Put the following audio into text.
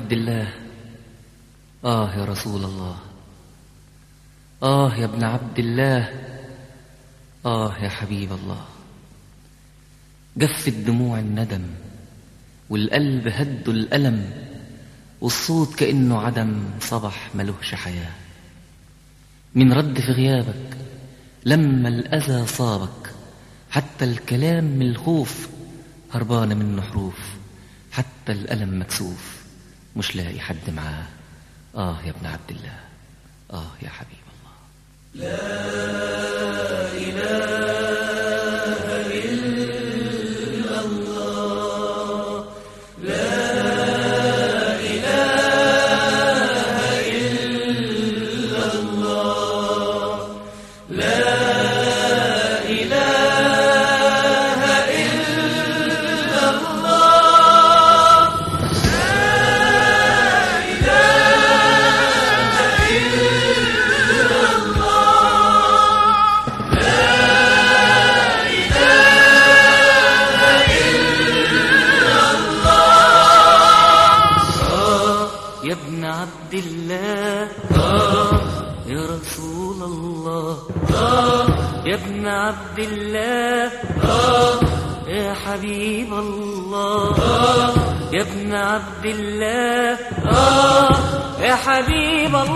عبد الله آه يا رسول الله آه يا ابن عبد الله آه يا حبيب الله جفت دموع الندم والقلب هد الألم والصوت كأنه عدم صبح ملهش حياة من رد في غيابك لما الأذى صابك حتى الكلام من الخوف هربانة منه حروف حتى الألم مكسوف مش لاقي حد معاه آه يا ابن عبد الله آه يا حبيب الله يا ابن عبد الله آه يا رسول الله آه يا ابن عبد الله آه يا حبيب الله آه يا ابن عبد الله آه يا حبيب الله